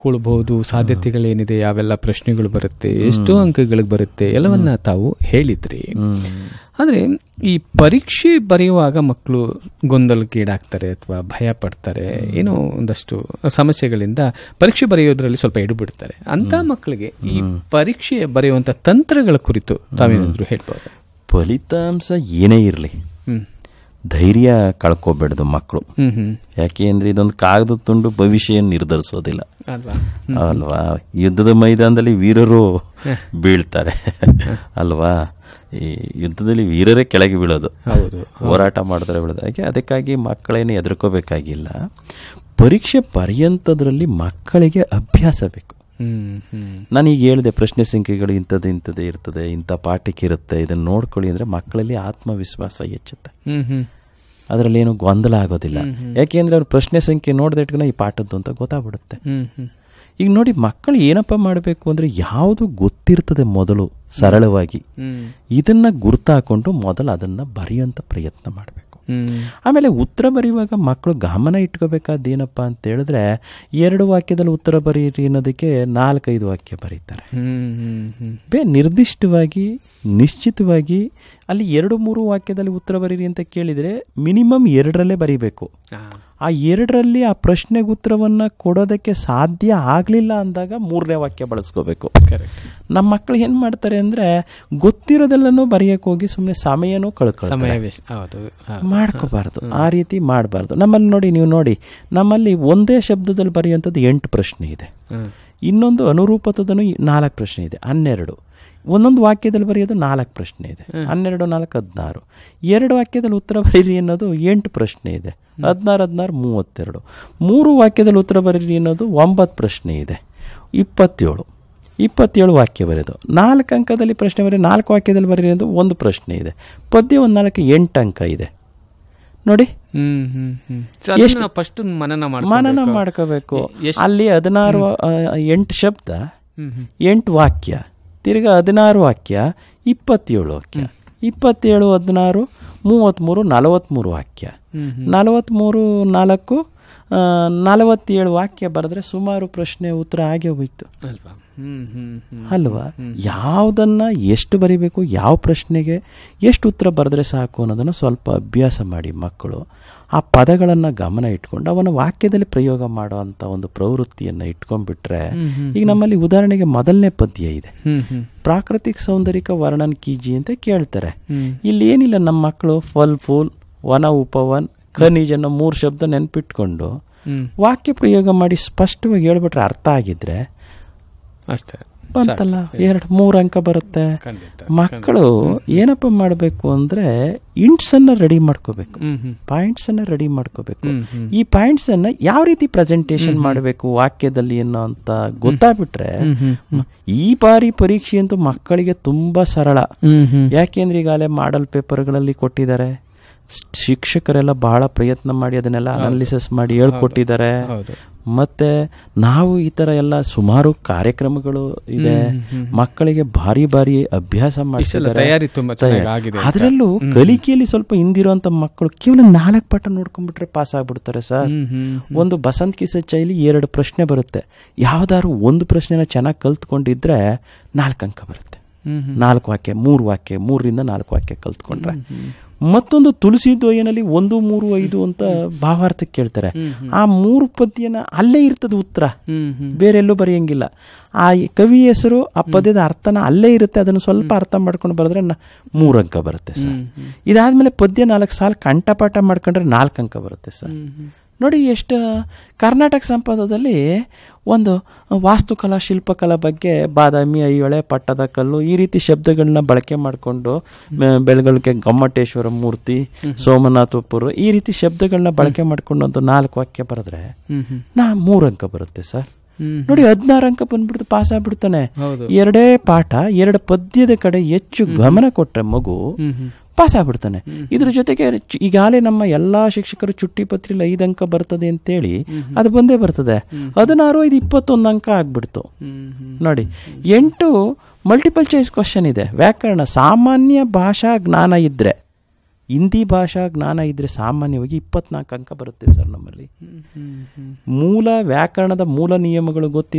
ಕೊಳ್ಬಹುದು ಸಾಧ್ಯತೆಗಳೇನಿದೆ ಯಾವೆಲ್ಲ ಪ್ರಶ್ನೆಗಳು ಬರುತ್ತೆ ಎಷ್ಟು ಅಂಕಗಳಿಗೆ ಬರುತ್ತೆ ಎಲ್ಲವನ್ನ ತಾವು ಹೇಳಿದ್ರಿ ಅಂದ್ರೆ ಈ ಪರೀಕ್ಷೆ ಬರೆಯುವಾಗ ಮಕ್ಕಳು ಗೊಂದಲಕ್ಕೀಡಾಗ್ತಾರೆ ಅಥವಾ ಭಯ ಪಡ್ತಾರೆ ಏನೋ ಒಂದಷ್ಟು ಸಮಸ್ಯೆಗಳಿಂದ ಪರೀಕ್ಷೆ ಬರೆಯೋದ್ರಲ್ಲಿ ಸ್ವಲ್ಪ ಎಡುಬಿಡ್ತಾರೆ ಅಂತ ಮಕ್ಕಳಿಗೆ ಈ ಪರೀಕ್ಷೆ ಬರೆಯುವಂತ ತಂತ್ರಗಳ ಕುರಿತು ತಾವೇನಾದ್ರು ಹೇಳ್ಬೋದು ಫಲಿತಾಂಶ ಏನೇ ಇರಲಿ ಹ್ಮ್ ಧೈರ್ಯ ಕಳ್ಕೊಬೇಡ್ದು ಮಕ್ಕಳು ಹ್ಮ್ ಹ್ಮ್ ಯಾಕೆ ಅಂದ್ರೆ ಇದೊಂದು ಕಾಗದ ತುಂಡು ಭವಿಷ್ಯ ನಿರ್ಧರಿಸೋದಿಲ್ಲ ಅಲ್ವಾ ಅಲ್ವಾ ಯುದ್ಧದ ಮೈದಾನದಲ್ಲಿ ವೀರರು ಬೀಳ್ತಾರೆ ಅಲ್ವಾ ಈ ಯುದ್ಧದಲ್ಲಿ ವೀರರೇ ಕೆಳಗೆ ಬೀಳೋದು ಹೌದು ಹೋರಾಟ ಮಾಡಿದ್ರೆ ಬೀಳೋದು ಹಾಗೆ ಅದಕ್ಕಾಗಿ ಮಕ್ಕಳೇನು ಹೆದರ್ಕೋಬೇಕಾಗಿಲ್ಲ ಪರೀಕ್ಷೆ ಪರ್ಯಂತದ್ರಲ್ಲಿ ಮಕ್ಕಳಿಗೆ ಅಭ್ಯಾಸ ಬೇಕು ಹ್ಮ್ ಹ್ಮ್ ನಾನೀಗ ಹೇಳಿದೆ ಪ್ರಶ್ನೆ ಸಂಖ್ಯೆಗಳು ಇಂಥದ್ದು ಇಂಥದ್ದೇ ಇರ್ತದೆ ಇಂಥ ಪಾಠಕ್ಕೆ ಇರುತ್ತೆ ಇದನ್ನು ನೋಡ್ಕೊಳ್ಳಿ ಅಂದರೆ ಮಕ್ಕಳಲ್ಲಿ ಆತ್ಮವಿಶ್ವಾಸ ಹೆಚ್ಚುತ್ತೆ ಹ್ಮ್ ಹ್ಮ್ ಅದರಲ್ಲಿ ಏನು ಗೊಂದಲ ಆಗೋದಿಲ್ಲ ಯಾಕೆಂದ್ರೆ ಅವ್ರು ಪ್ರಶ್ನೆ ಸಂಖ್ಯೆ ನೋಡಿದ ಇಟ್ಕೊಂಡು ಈ ಪಾಠದ್ದು ಅಂತ ಗೊತ್ತಾಗ್ಬಿಡುತ್ತೆ ಹ್ಮ್ ಹ್ಮ್ ಈಗ ನೋಡಿ ಮಕ್ಕಳು ಏನಪ್ಪ ಮಾಡಬೇಕು ಅಂದರೆ ಯಾವುದು ಗೊತ್ತಿರ್ತದೆ ಮೊದಲು ಸರಳವಾಗಿ ಹ್ಮ್ ಇದನ್ನ ಗುರ್ತಾಕೊಂಡು ಮೊದಲು ಅದನ್ನ ಬರೆಯುವಂಥ ಪ್ರಯತ್ನ ಮಾಡಬೇಕು ಹ್ಮ್ ಆಮೇಲೆ ಉತ್ತರ ಬರೆಯುವಾಗ ಮಕ್ಕಳು ಗಮನ ಇಟ್ಕೋಬೇಕಾದ ಏನಪ್ಪ ಅಂತ ಹೇಳಿದ್ರೆ ಎರಡು ವಾಕ್ಯದಲ್ಲಿ ಉತ್ತರ ಬರೀರಿ ಅನ್ನೋದಕ್ಕೆ ನಾಲ್ಕೈದು ವಾಕ್ಯ ಬರೀತಾರೆ ಹ್ಮ್ ಹ್ಮ್ ಹ್ಮ್ ಬೇ ನಿರ್ದಿಷ್ಟವಾಗಿ ನಿಶ್ಚಿತವಾಗಿ ಅಲ್ಲಿ ಎರಡು ಮೂರು ವಾಕ್ಯದಲ್ಲಿ ಉತ್ತರ ಬರೀರಿ ಅಂತ ಕೇಳಿದರೆ ಮಿನಿಮಮ್ ಎರಡರಲ್ಲೇ ಬರೀಬೇಕು ಆ, ಆ ಎರಡರಲ್ಲಿ ಆ ಪ್ರಶ್ನೆಗೆ ಉತ್ತರವನ್ನು ಕೊಡೋದಕ್ಕೆ ಸಾಧ್ಯ ಆಗಲಿಲ್ಲ ಅಂದಾಗ ಮೂರನೇ ವಾಕ್ಯ ಬಳಸ್ಕೋಬೇಕು correct. ನಮ್ಮ ಮಕ್ಕಳು ಏನು ಮಾಡ್ತಾರೆ ಅಂದರೆ ಗೊತ್ತಿರೋದೆಲ್ಲನೂ ಬರೆಯಕ್ಕೆ ಹೋಗಿ ಸುಮ್ಮನೆ ಸಮಯನೂ ಕಳ್ಕೊಳ್ತಾರೆ ಸಮಯ ವೇಸ್ಟ್ ಹೌದು ಆ, ಮಾಡ್ಕೋಬಾರ್ದು ಆ ರೀತಿ ಮಾಡಬಾರ್ದು ನಮ್ಮಲ್ಲಿ ನೋಡಿ ನೀವು ನೋಡಿ ನಮ್ಮಲ್ಲಿ ಒಂದೇ ಶಬ್ದದಲ್ಲಿ ಬರೆಯುವಂಥದ್ದು ಎಂಟು ಪ್ರಶ್ನೆ ಇದೆ ಹ್ಮ್. ಇನ್ನೊಂದು ಅನುರೂಪತದನು ನಾಲ್ಕು ಪ್ರಶ್ನೆ ಇದೆ ಹನ್ನೆರಡು ಒಂದೊಂದು ವಾಕ್ಯದಲ್ಲಿ ಬರೆಯೋದು ನಾಲ್ಕು ಪ್ರಶ್ನೆ ಇದೆ ಹನ್ನೆರಡು ನಾಲ್ಕು ಹದಿನಾರು ಎರಡು ವಾಕ್ಯದಲ್ಲಿ ಉತ್ತರ ಬರೀರಿ ಅನ್ನೋದು ಎಂಟು ಪ್ರಶ್ನೆ ಇದೆ ಹದಿನಾರು ಹದಿನಾರು ಮೂವತ್ತೆರಡು ಮೂರು ವಾಕ್ಯದಲ್ಲಿ ಉತ್ತರ ಬರೀರಿ ಅನ್ನೋದು ಒಂಬತ್ತು ಪ್ರಶ್ನೆ ಇದೆ ಇಪ್ಪತ್ತೇಳು ಇಪ್ಪತ್ತೇಳು ವಾಕ್ಯ ಬರೆಯೋದು ನಾಲ್ಕು ಅಂಕದಲ್ಲಿ ಪ್ರಶ್ನೆ ಬರೀ ನಾಲ್ಕು ವಾಕ್ಯದಲ್ಲಿ ಬರೀರಿ ಅನ್ನೋದು ಒಂದು ಪ್ರಶ್ನೆ ಇದೆ ಪದ್ಯ ಒಂದು ನಾಲ್ಕು ಎಂಟು ಅಂಕ ಇದೆ ನೋಡಿ ಹ್ಮ್ ಹ್ಮ್ ಹ್ಮ್ So ಅದನ್ನ ನಾವು ಫಸ್ಟ್ ಮನನ ಮಾಡ್ಕೊಬೇಕು. ಮನನ ಮಾಡ್ಕೋಬೇಕು ಎಷ್ಟ್- ಅಲ್ಲಿ ಹದಿನಾರು ಆ, ಎಂಟು ಶಬ್ದ ಹ್ಮ್ ಹ್ಮ್ ಎಂಟು ವಾಕ್ಯ ತಿರ್ಗಾ ಹದಿನಾರು ವಾಕ್ಯ ಇಪ್ಪತ್ತೇಳು ವಾಕ್ಯ ಇಪ್ಪತ್ತೇಳು ಹದಿನಾರು ಮೂವತ್ತ್ಮೂರು ನಲವತ್ತ್ಮೂರು ವಾಕ್ಯ ಹ್ಮ್ ನಲವತ್ತ್ಮೂರು ನಾಲ್ಕು ಆ, ನಲವತ್ತೇಳು ವಾಕ್ಯ ಬರೆದ್ರೆ ಸುಮಾರು ಪ್ರಶ್ನೆ ಉತ್ತರ ಆಗೇ ಹೋಯ್ತು ಅಲ್ವಾ ಹ್ಮ್ ಹ್ಮ್ ಹ್ಮ್ ಅಲ್ವಾ ಯಾವುದನ್ನ ಎಷ್ಟು ಬರಿಬೇಕು ಯಾವ ಪ್ರಶ್ನೆಗೆ ಎಷ್ಟು ಉತ್ತರ ಬರೆದ್ರೆ ಸಾಕು ಅನ್ನೋದನ್ನು ಸ್ವಲ್ಪ ಅಭ್ಯಾಸ ಮಾಡಿ ಮಕ್ಕಳು ಆ ಪದಗಳನ್ನು ಗಮನ ಇಟ್ಕೊಂಡು ಅವನ ವಾಕ್ಯದಲ್ಲಿ ಪ್ರಯೋಗ ಮಾಡುವಂಥ ಒಂದು ಪ್ರವೃತ್ತಿಯನ್ನು ಇಟ್ಕೊಂಡ್ಬಿಟ್ರೆ ಈಗ ನಮ್ಮಲ್ಲಿ ಉದಾಹರಣೆಗೆ ಮೊದಲನೇ ಪದ್ಯ ಇದೆ ಹ್ಮ್ ಹ್ಮ್ ಪ್ರಾಕೃತಿಕ ಸೌಂದರ್ಯಕ ವರ್ಣನ್ ಕೀಜಿ ಅಂತ ಕೇಳ್ತಾರೆ ಹ್ಮ್ ಇಲ್ಲಿ ಏನಿಲ್ಲ ನಮ್ಮ ಮಕ್ಕಳು ಫಲ್ ಫೂಲ್ ವನ ಉಪವನ್ ಖನಿಜ್ ಅನ್ನೋ ಮೂರು ಶಬ್ದ ನೆನ್ಪಿಟ್ಕೊಂಡು ಹ್ಮ್ ವಾಕ್ಯ ಪ್ರಯೋಗ ಮಾಡಿ ಸ್ಪಷ್ಟವಾಗಿ ಹೇಳ್ಬಿಟ್ರೆ ಅರ್ಥ ಆಗಿದ್ರೆ ಅಷ್ಟೇ ಬಂತಲ್ಲ ಎರಡು ಮೂರು ಅಂಕ ಬರುತ್ತೆ ಖಂಡಿತ ಮಕ್ಕಳು ಏನಪ್ಪ ಮಾಡಬೇಕು ಅಂದ್ರೆ ಇಂಟ್ಸ್ ಅನ್ನ ರೆಡಿ ಮಾಡ್ಕೋಬೇಕು ಹ್ಮ್ ಹ್ಮ್ ಪಾಯಿಂಟ್ಸ್ ಅನ್ನ ರೆಡಿ ಮಾಡ್ಕೋಬೇಕು ಹ್ಮ್ ಹ್ಮ್ ಈ ಪಾಯಿಂಟ್ಸ್ ಅನ್ನ ಯಾವ ರೀತಿ ಪ್ರೆಸೆಂಟೇಶನ್ ಮಾಡಬೇಕು ವಾಕ್ಯದಲ್ಲಿ ಅನ್ನೋ ಅಂತ ಗೊತ್ತಾಗ್ಬಿಟ್ರೆ ಹ್ಮ್ ಹ್ಮ್ ಈ ಬಾರಿ ಪರೀಕ್ಷೆ ಅಂತೂ ಮಕ್ಕಳಿಗೆ ತುಂಬಾ ಸರಳ ಹ್ಮ್ ಹ್ಮ್ ಯಾಕೆಂದ್ರೆ ಈಗಾಗಲೇ ಮಾಡಲ್ ಪೇಪರ್ಗಳಲ್ಲಿ ಕೊಟ್ಟಿದ್ದಾರೆ ಶಿಕ್ಷಕರೆಲ್ಲ ಬಹಳ ಪ್ರಯತ್ನ ಮಾಡಿ ಅದನ್ನೆಲ್ಲ ಅನಾಲಿಸಿಸ್ ಮಾಡಿ ಹೇಳ್ಕೊಟ್ಟಿದ್ದಾರೆ ಹೌದು ಮತ್ತೆ ನಾವು ಈ ತರ ಎಲ್ಲ ಸುಮಾರು ಕಾರ್ಯಕ್ರಮಗಳು ಇದೆ ಮಕ್ಕಳಿಗೆ ಭಾರಿ ಭಾರಿ ಅಭ್ಯಾಸ ಇಷ್ಟೆಲ್ಲ ಮಾಡಿಸಿದ್ದಾರೆ ತಯಾರಿ ತುಂಬಾ ಚೆನ್ನಾಗಿ ಆಗಿದೆ ಅಂತ. ಅದರಲ್ಲೂ ಕಲಿಕೆಯಲ್ಲಿ ಸ್ವಲ್ಪ ಹಿಂದಿರುವಂತ ಮಕ್ಕಳು ಕೇವಲ ನಾಲ್ಕು ಪಾಠ ನೋಡ್ಕೊಂಡ್ಬಿಟ್ರೆ ಪಾಸ್ ಆಗ್ಬಿಡ್ತಾರೆ ಸರ್ ಹ್ಮ್ ಹ್ಮ್ ಒಂದು ಬಸಂತ್ ಕಿಸ ಚೈಲಿ ಎರಡು ಪ್ರಶ್ನೆ ಬರುತ್ತೆ ಯಾವ್ದಾದ್ರು ಒಂದು ಪ್ರಶ್ನೆನ ಚೆನ್ನಾಗಿ ಕಲ್ತ್ಕೊಂಡಿದ್ರೆ ನಾಲ್ಕು ಅಂಕ ಬರುತ್ತೆ ಹ್ಮ್ ಹ್ಮ್ ನಾಲ್ಕು ವಾಕ್ಯ ಮೂರು ವಾಕ್ಯ ಮೂರರಿಂದ ನಾಲ್ಕು ವಾಕ್ಯ ಕಲ್ತ್ಕೊಂಡ್ರೆ ಮತ್ತೊಂದು ತುಳಸಿ ದ್ವಯನಲ್ಲಿ ಒಂದು ಮೂರು ಐದು ಅಂತ ಭಾವಾರ್ಥಕ್ಕೆ ಕೇಳ್ತಾರೆ ಆ ಮೂರು ಪದ್ಯನ ಅಲ್ಲೇ ಇರ್ತದೆ ಉತ್ತರ ಹ್ಮ್ ಹ್ಮ್ ಬೇರೆ ಎಲ್ಲೂ ಬರೆಯಂಗಿಲ್ಲ ಆ ಕವಿ ಹೆಸರು ಆ ಪದ್ಯದ ಅರ್ಥನ ಅಲ್ಲೇ ಇರುತ್ತೆ ಅದನ್ನು ಸ್ವಲ್ಪ ಅರ್ಥ ಮಾಡ್ಕೊಂಡು ಬರೆದ್ರೆ ನ- ಮೂರು ಅಂಕ ಬರುತ್ತೆ ಸರ್ ಇದಾದ್ಮೇಲೆ ಪದ್ಯ ನಾಲ್ಕು ಸಾಲ ಕಂಠಪಾಠ ಮಾಡ್ಕೊಂಡ್ರೆ ನಾಲ್ಕು ಅಂಕ ಬರುತ್ತೆ ಸರ್ ನೋಡಿ ಎಷ್ಟು ಕರ್ನಾಟಕ ಸಂಪದದಲ್ಲಿ ಒಂದು ವಾಸ್ತುಕಲಾ ಶಿಲ್ಪಕಲಾ ಬಗ್ಗೆ ಬಾದಾಮಿ ಐಹೊಳೆ ಪಟ್ಟದ ಕಲ್ಲು ಈ ರೀತಿ ಶಬ್ದಗಳನ್ನ ಬಳಕೆ ಮಾಡಿಕೊಂಡು ಬೆಳಗಳಿಗೆ ಗೊಮ್ಮಟೇಶ್ವರ ಮೂರ್ತಿ ಸೋಮನಾಥಪುರ ಈ ರೀತಿ ಶಬ್ದಗಳನ್ನ ಬಳಕೆ ಮಾಡ್ಕೊಂಡು ಒಂದು ನಾಲ್ಕು ವಾಕ್ಯ ಬರೆದ್ರೆ ಹ್ಮ್ ಹ್ಮ್ ನಾ ಮೂರು ಅಂಕ ಬರುತ್ತೆ ಸರ್ ಹ್ಮ್ ನೋಡಿ ಹದಿನಾರು ಅಂಕ ಬಂದ್ಬಿಡ್ತು ಪಾಸ್ ಆಗ್ಬಿಡ್ತಾನೆ ಹೌದು ಎರಡೇ ಪಾಠ ಎರಡು ಪದ್ಯದ ಕಡೆ ಹೆಚ್ಚು ಗಮನ ಕೊಟ್ರೆ ಮಗು ಹ್ಮ್ ಹ್ಮ್ ಪಾಸ್ ಆಗ್ಬಿಡ್ತಾನೆ ಇದ್ರ ಜೊತೆಗೆ ಚು- ಈಗಾಗಲೇ ನಮ್ಮ ಎಲ್ಲಾ ಶಿಕ್ಷಕರು ಚುಟ್ಟಿ ಪತ್ರಿಲಿ ಐದು ಅಂಕ ಬರ್ತದೆ ಅಂತೇಳಿ ಅದು ಬಂದೇ ಬರ್ತದೆ ಹದಿನಾರು ಐದು ಇಪ್ಪತ್ತೊಂದು ಅಂಕ ಆಗ್ಬಿಡ್ತು ಹ್ಮ್ ಹ್ಮ್ ನೋಡಿ ಎಂಟು ಮಲ್ಟಿಪಲ್ ಚಾಯ್ಸ್ ಕ್ವಶನ್ ಇದೆ ವ್ಯಾಕರಣ ಸಾಮಾನ್ಯ ಭಾಷಾ ಜ್ಞಾನ ಇದ್ರೆ ಹಿಂದಿ ಭಾಷಾ ಜ್ಞಾನ ಇದ್ರೆ ಸಾಮಾನ್ಯವಾಗಿ ಇಪ್ಪತ್ನಾಲ್ಕು ಅಂಕ ಬರುತ್ತೆ ಸರ್ ನಮ್ಮಲ್ಲಿ ಹ್ಮ್, ಹ್ಮ್, ಹ್ಮ್. ಮೂಲ ವ್ಯಾಕರಣದ ಮೂಲ ನಿಯಮಗಳು ಗೊತ್ತಿದೆ